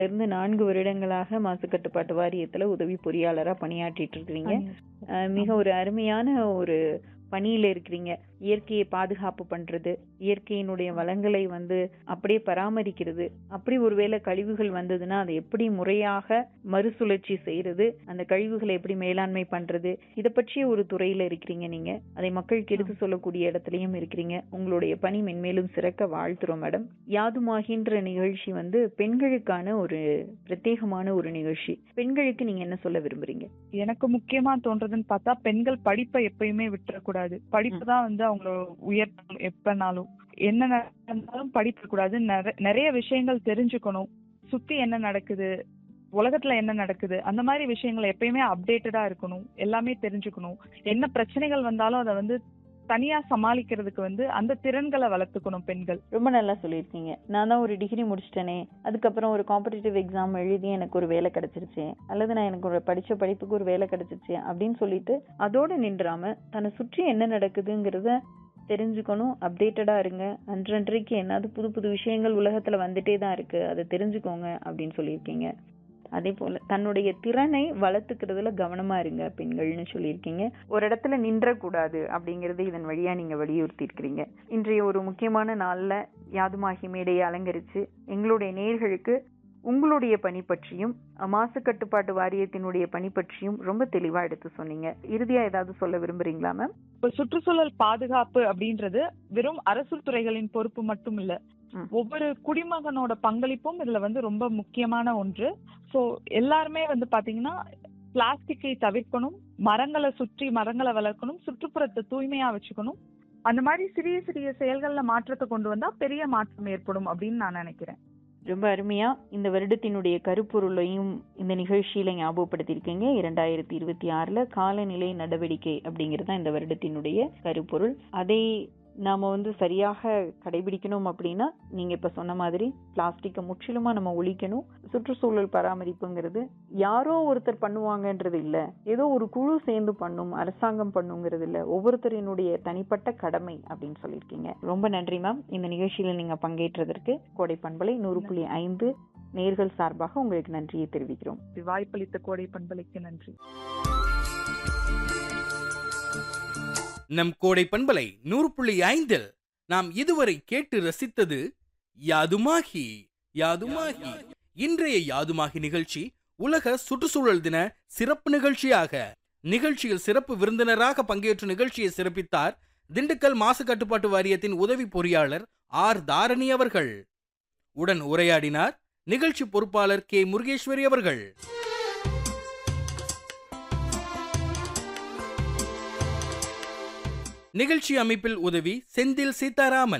இருந்து நான்கு வருடங்களாக மாசு கட்டுப்பாட்டு வாரியத்துல உதவி பொறியாளரா பணியாற்றிட்டு இருக்கிறீங்க அஹ் மிக ஒரு அருமையான ஒரு பணியில இருக்கிறீங்க இயற்கையை பாதுகாப்பு பண்றது இயற்கையினுடைய வளங்களை வந்து அப்படியே பராமரிக்கிறது அப்படி ஒருவேளை கழிவுகள் வந்ததுன்னா அதை எப்படி முறையாக மறுசுழற்சி செய்யறது அந்த கழிவுகளை எப்படி மேலாண்மை பண்றது இதை பற்றிய ஒரு துறையில இருக்கிறீங்க நீங்க அதை மக்களுக்கு எடுத்து சொல்லக்கூடிய இடத்துலயும் இருக்கிறீங்க உங்களுடைய பணி மென்மேலும் சிறக்க வாழ்த்துறோம் மேடம் யாதுமாகின்ற நிகழ்ச்சி வந்து பெண்களுக்கான ஒரு பிரத்யேகமான ஒரு நிகழ்ச்சி பெண்களுக்கு நீங்க என்ன சொல்ல விரும்புறீங்க எனக்கு முக்கியமா தோன்றதுன்னு பார்த்தா பெண்கள் படிப்பை எப்பயுமே விட்டுறக்கூடாது படிப்பு தான் வந்து அவங்கள உயர்த்தும் எப்பனாலும் என்ன நடந்தாலும் படிக்க கூடாது நிற- நிறைய விஷயங்கள் தெரிஞ்சுக்கணும் சுத்தி என்ன நடக்குது உலகத்துல என்ன நடக்குது அந்த மாதிரி விஷயங்கள் எப்பயுமே அப்டேட்டடா இருக்கணும் எல்லாமே தெரிஞ்சுக்கணும் என்ன பிரச்சனைகள் வந்தாலும் அதை வந்து தனியா சமாளிக்கிறதுக்கு வந்து அந்த திறன்களை வளர்த்துக்கணும் பெண்கள் ரொம்ப நல்லா சொல்லியிருக்கீங்க நான் தான் ஒரு டிகிரி முடிச்சிட்டேனே அதுக்கப்புறம் ஒரு காம்படிட்டிவ் எக்ஸாம் எழுதி எனக்கு ஒரு வேலை கிடைச்சிருச்சு அல்லது நான் எனக்கு ஒரு படிச்ச படிப்புக்கு ஒரு வேலை கிடைச்சிருச்சு அப்படின்னு சொல்லிட்டு அதோட நின்றாம தன்னை சுற்றி என்ன நடக்குதுங்கிறத தெரிஞ்சுக்கணும் அப்டேட்டடா இருங்க அன்றன்றைக்கு என்னது புது புது விஷயங்கள் உலகத்துல வந்துட்டே தான் இருக்கு அதை தெரிஞ்சுக்கோங்க அப்படின்னு சொல்லியிருக்கீங்க அதே போல தன்னுடைய திறனை வளர்த்துக்கிறதுல கவனமா இருங்க பெண்கள்னு சொல்லியிருக்கீங்க ஒரு இடத்துல நின்றக்கூடாது அப்படிங்கறது இதன் வழியா நீங்க வலியுறுத்தி இருக்கிறீங்க இன்றைய ஒரு முக்கியமான நாள்ல யாதுமாகி மேடையை அலங்கரிச்சு எங்களுடைய நேர்களுக்கு உங்களுடைய பணி பற்றியும் மாசு கட்டுப்பாட்டு வாரியத்தினுடைய பணி பற்றியும் ரொம்ப தெளிவா எடுத்து சொன்னீங்க இறுதியா ஏதாவது சொல்ல விரும்புறீங்களா மேம் இப்ப சுற்றுச்சூழல் பாதுகாப்பு அப்படின்றது வெறும் அரசு துறைகளின் பொறுப்பு மட்டும் இல்ல ம். ஒவ்வொரு குடிமகனோட பங்களிப்பும் இதுல வந்து ரொம்ப முக்கியமான ஒன்று சோ எல்லாருமே வந்து பாத்தீங்கன்னா பிளாஸ்டிக்கை தவிர்க்கணும் மரங்களை சுற்றி மரங்களை வளர்க்கணும் சுற்றுப்புறத்தை தூய்மையா வச்சுக்கணும் அந்த மாதிரி சிறிய சிறிய செயல்கள்ல மாற்றத்தை கொண்டு வந்தா பெரிய மாற்றம் ஏற்படும் அப்படின்னு நான் நினைக்கிறேன் ரொம்ப அருமையா இந்த வருடத்தினுடைய கருப்பொருளையும் இந்த நிகழ்ச்சியில ஞாபகப்படுத்தியிருக்கீங்க இரண்டாயிரத்தி இருபத்தி ஆறுல காலநிலை நடவடிக்கை அப்படிங்கிறது தான் இந்த வருடத்தினுடைய கருப்பொருள் அதை நாம வந்து சரியாக கடைபிடிக்கணும் அப்படின்னா நீங்க இப்ப சொன்ன மாதிரி பிளாஸ்டிக்கை முற்றிலுமா நம்ம ஒழிக்கணும் சுற்றுச்சூழல் பராமரிப்புங்கிறது யாரோ ஒருத்தர் பண்ணுவாங்கன்றது இல்ல ஏதோ ஒரு குழு சேர்ந்து பண்ணும் அரசாங்கம் பண்ணுங்கிறது இல்ல ஒவ்வொருத்தரினுடைய தனிப்பட்ட கடமை அப்படின்னு சொல்லியிருக்கீங்க ரொம்ப நன்றி மேம் இந்த நிகழ்ச்சியில நீங்க பங்கேற்றதற்கு கோடை பண்பலை நூறு புள்ளி ஐந்து நேர்கள் சார்பாக உங்களுக்கு நன்றியை தெரிவிக்கிறோம் வாய்ப்பளித்த கோடை பண்பலைக்கு நன்றி நம் கோடை பண்பலை நூறு புள்ளி ஐந்தில் நாம் இதுவரை கேட்டு ரசித்தது யாதுமாகி யாதுமாகி இன்றைய யாதுமாகி நிகழ்ச்சி உலக சுற்றுச்சூழல் தின சிறப்பு நிகழ்ச்சியாக நிகழ்ச்சியில் சிறப்பு விருந்தினராக பங்கேற்று நிகழ்ச்சியை சிறப்பித்தார் திண்டுக்கல் மாசு கட்டுப்பாட்டு வாரியத்தின் உதவி பொறியாளர் ஆர் தாரணி அவர்கள் உடன் உரையாடினார் நிகழ்ச்சி பொறுப்பாளர் கே முருகேஸ்வரி அவர்கள் நிகழ்ச்சி அமைப்பில் உதவி செந்தில் சீதாராமன்